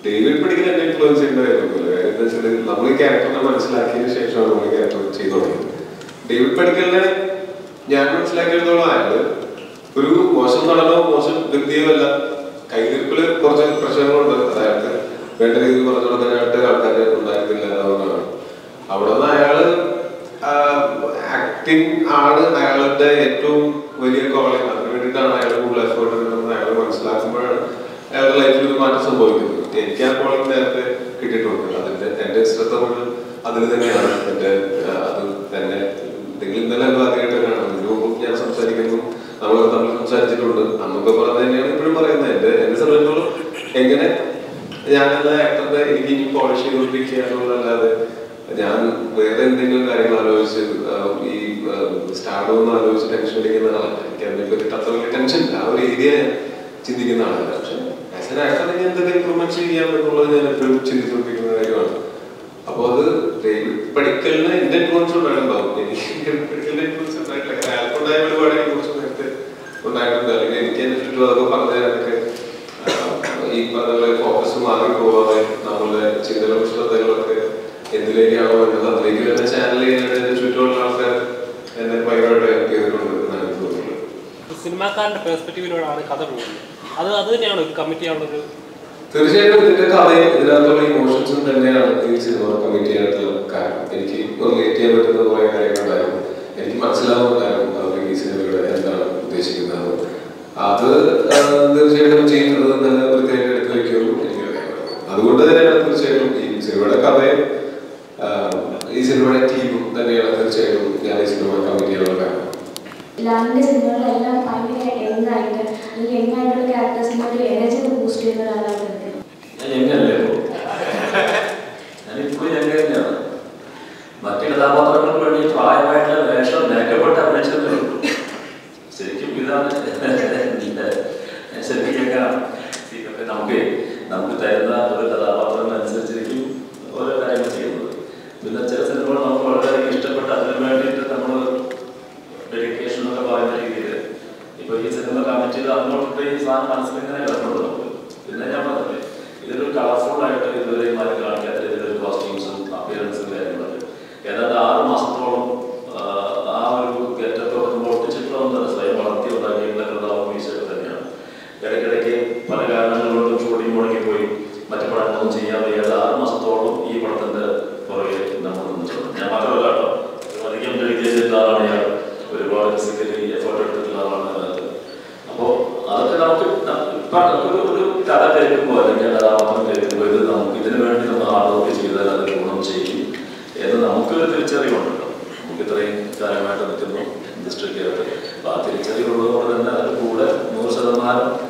David പഠിക്കുന്ന എന്നെ influence ചെയ്യേണ്ട കാര്യമൊന്നുമില്ല കാര്യം എന്താ വെച്ചാൽ നമ്മൾ ഈ ക്യാരക്ടറിനെ മനസ്സിലാക്കിയതിന് ശേഷമാണ് നമ്മൾ ഈ ക്യാരക്ടർ ചെയ്തു തുടങ്ങിയത് ഡേവിഡ് പഠിക്കലിനെ ഞാൻ മനസ്സിലാക്കിയെടുത്തോളം അയാള് ഒരു മോശം നടനോ മോശം വ്യക്തിയോ അല്ല കൈനിൽപ്പില് കുറച്ച് പ്രശ്നങ്ങളുണ്ട് അതായത് വേണ്ട രീതിയിൽ പറഞ്ഞു കൊടുക്കാനായിട്ട് ആൾക്കാർ ഉണ്ടായിരുന്നില്ല എന്നുള്ളതാണ് അവിടെ നിന്ന് അയാള് ആക്ടിങ് ആണ് അയാളുടെ ഏറ്റവും വലിയ കോളിംഗ് അതിന് വേണ്ടിയിട്ടാണ് അയാൾ കൂടുതൽ എഫേർട്ട് എടുക്കുന്നത് അയാൾ മനസ്സിലാക്കുമ്പോഴാണ് അയാളുടെ ലൈഫിൽ ഒരു മാറ്റം സംഭവിക്കുന്നത് എനിക്ക് ആ കോളിംഗ് നേരത്തെ കിട്ടിയിട്ടുണ്ട് അതിന്റെ എന്റെ ശ്രദ്ധ മുഴുവൻ അതിൽ തന്നെയാണ് എന്റെ ആ, അത് തന്നെ നിങ്ങൾ ഇന്നലെ എന്തോ ആദ്യമായിട്ടാണ് ഇതിനു മുമ്പ് ഞാൻ സംസാരിക്കുന്നു നമ്മൾ തമ്മിൽ സംസാരിച്ചിട്ടുണ്ട് അന്നൊക്കെ പറഞ്ഞത് തന്നെയാണ് ഇപ്പോഴും പറയുന്നത് എന്റെ എന്നെ സംബന്ധിച്ചോളം എങ്ങനെ ഞാൻ എന്ന ആക്ടറിനെ എനിക്ക് ഇനി പോളിഷ് ചെയ്തുകൊണ്ടിരിക്കുക എന്നുള്ളതല്ലാതെ ഞാൻ വേറെ എന്തെങ്കിലും കാര്യങ്ങൾ ആലോചിച്ച് ആ, ഈ സ്റ്റാർഡോ എന്ന് ആലോചിച്ച് ടെൻഷൻ അടിക്കുന്ന ആളല്ല എനിക്ക് അതിനെ പറ്റി അത്ര വലിയ ടെൻഷൻ ഇല്ല ആ ഒരു ഏരിയ ചിന്തിക്കുന്ന ആളല്ല പക്ഷെ ആസ് എൻ ആക്ടർ എനിക്ക് എന്തൊക്കെ ഇമ്പ്രൂവ്മെന്റ് ചെയ്യാം എന്നുള്ളത് ഞാൻ എപ്പോഴും ചിന്തിച്ചുകൊണ്ടിരിക്കുന്ന കാര്യമാണ് അപ്പോൾ അത് ഡേവിഡ് പഠിക്കലിന് എന്റെ ഇൻഫ്ലുവൻസ് ഉണ്ടായിട്ടുണ്ടാവും എനിക്ക് ഡേവിഡ് പഠിക്കലിന്റെ ഇൻഫ്ലുവൻസ് ഉണ്ടായിട്ടില്ല കാരണം അയാൾക്കുണ്ടായ ഒരുപാട് ഇൻഫ്ലുവൻസ് നേരത്തെ ഉണ്ടായിട്ടുണ്ട് അല്ലെങ്കിൽ എനിക്ക് എന്നെ ചുറ്റും അതൊക്കെ പറഞ്ഞു തരാനൊക്കെ ആഹ് ഈ പറഞ്ഞ പോലെ ഫോക്കസ് മാറി പോവാതെ നമ്മളുടെ ചിന്തകളും ശ്രദ്ധകളൊക്കെ എന്തിലേക്കാണോ വരുന്നത് അതിലേക്ക് തന്നെ ചാനൽ ചെയ്യാനായിട്ട് എന്റെ ചുറ്റുമുള്ള ആൾക്കാർ എന്നെ ഭയങ്കരമായിട്ട് ഹെൽപ്പ് ചെയ്തിട്ടുണ്ട് എന്നാണ് എനിക്ക് തോന്നുന്നത് സിനിമാക്കാരന്റെ പെർസ്പെക്റ്റീവിലൂടെയാണ് കഥ പോകുന്നത് അത് അത് തന്നെയാണ് ഒരു കമ്മിറ്റ് ചെയ്യാനുള്ള ഒരു തീർച്ചയായിട്ടും ഇതിന്റെ കഥയും ഇതിനകത്തുള്ള ഇമോഷൻസും തന്നെയാണ് ഈ സിനിമ കമ്മിറ്റ് ചെയ്യാനുള്ള കാരണം എനിക്ക് റിലേറ്റ് ചെയ്യാൻ പറ്റുന്ന കുറെ കാര്യങ്ങളുണ്ടായിരുന്നു എനിക്ക് മനസ്സിലാവുന്നുണ്ടായിരുന്നു അവർ ഈ സിനിമയുടെ എന്താണ് ഉദ്ദേശിക്കുന്നത് അത് ആ, തീർച്ചയായിട്ടും ചെയ്യുന്നത് നല്ല വൃത്തിയായിട്ട് എടുത്ത് വയ്ക്കുമെന്നും എനിക്കറിയാം അതുകൊണ്ട് തന്നെയാണ് തീർച്ചയായിട്ടും ഈ സിനിമയുടെ കഥയും ആ, ഈ സിനിമയുടെ ടീമും തന്നെയാണ് തീർച്ചയായിട്ടും ഞാൻ ഈ സിനിമ കമ്മിറ്റ് ചെയ്യാനുള്ള കാരണം ലാലിന്റെ സിനിമകളെല്ലാം ഭയങ്കര യങ്ങായിട്ട് അല്ലെങ്കിൽ യങ്ങായിട്ടുള്ള ക്യാരക്ടേഴ്സിന്റെ ഒരു എനർജി ബൂസ്റ്റ് ചെയ്യുന്ന ഒരാളാണ് എനിക്ക് ഞാൻ എങ്ങനല്ലേ ഞാനിപ്പോഴും ഞങ്ങൾ തന്നെയാണ് മറ്റു കഥാപാത്രങ്ങൾക്ക് വേണ്ടി പ്രായമായിട്ടുള്ള വേഷം മേക്കപ്പെട്ട് അഭിനയിച്ചതേ ഉള്ളൂ ശരിക്കും ഇതാണ് ഇതിന്റെ ശരിക്കും കേൾക്കാം ഇതൊക്കെ നമുക്ക് നമുക്ക് തരുന്ന ഒരു കഥാപാത്രങ്ങളനുസരിച്ചിരിക്കും ഓരോ കാര്യങ്ങൾ ചെയ്യുന്നത് പിന്നെ ചില സിനിമകൾ നമുക്ക് വളരെയധികം ഇഷ്ടപ്പെട്ട് അതിന് വേണ്ടിയിട്ട് നമ്മൾ ഡെഡിക്കേഷൻ എന്നൊക്കെ പറയുന്ന രീതിയിൽ ഇപ്പൊ ഈ സിനിമ കമ്മിറ്റ് ചെയ്ത് അങ്ങോട്ട് ഈ സാധനം മനസ്സിൽ ഇങ്ങനെ കിടക്കുന്നുണ്ട് നമുക്ക് പിന്നെ ഞാൻ പറഞ്ഞില്ലേ ഇതൊരു കളർഫുൾ ആയിട്ട് ഇതുവരെ മാറി കാണിക്കാത്ത രീതിയിലൊരു കോസ്റ്റ്യൂംസും അപ്പിയറൻസും കാര്യങ്ങളൊക്കെ ഏതാണ്ട് ആറ് മാസത്തോളം ആ, ആ ഒരു ഗെറ്റപ്പ് ഒട്ടിച്ചിട്ടുള്ള സ്വയം വളർത്തി ഉണ്ടാക്കിയിട്ടുള്ള കൃതാവും വീഴ്ചയൊക്കെ തന്നെയാണ് ഇടയ്ക്കിടയ്ക്ക് പല കാരണങ്ങൾ കൊണ്ടും ഷൂട്ടിംഗ് മുടങ്ങിപ്പോയി മറ്റു പടങ്ങളൊന്നും ചെയ്യാൻ വയ്യാതെ ആറ് മാസത്തോളം ഈ പടത്തിന്റെ പുറകെ നമ്മൾ നിന്നിട്ടുണ്ട് ഞാൻ മാത്രമല്ല കേട്ടോ അധികം ഡെഡിക്കേറ്റ് ചെയ്ത ആളാണ് ഞാൻ ഒരുപാട് ഫിസിക്കലി എഫേർട്ട് എടുത്തിട്ടുള്ള ആളാണ് അതിനകത്ത് അപ്പോൾ അതൊക്കെ നമുക്ക് ന- ഇപ്പൊ ഒരു ഒരു കഥ കേൾക്കുമ്പോൾ അല്ലെങ്കിൽ കഥാപാത്രം കേൾക്കുമ്പോൾ ഇത് നമുക്ക് ഇതിനു വേണ്ടി നമ്മൾ ഹാർഡ് വർക്ക് ചെയ്താൽ അത് ഗുണം ചെയ്യും എന്ന് നമുക്കൊരു തിരിച്ചറിവുണ്ടല്ലോ നമുക്ക് ഇത്രയും കാലമായിട്ട് നിൽക്കുന്നു ഇൻഡസ്ട്രിക്കകത്ത് അപ്പോൾ ആ തിരിച്ചറിവുള്ളതുകൊണ്ട് തന്നെ അതിൽ കൂടെ നൂറ് ശതമാനം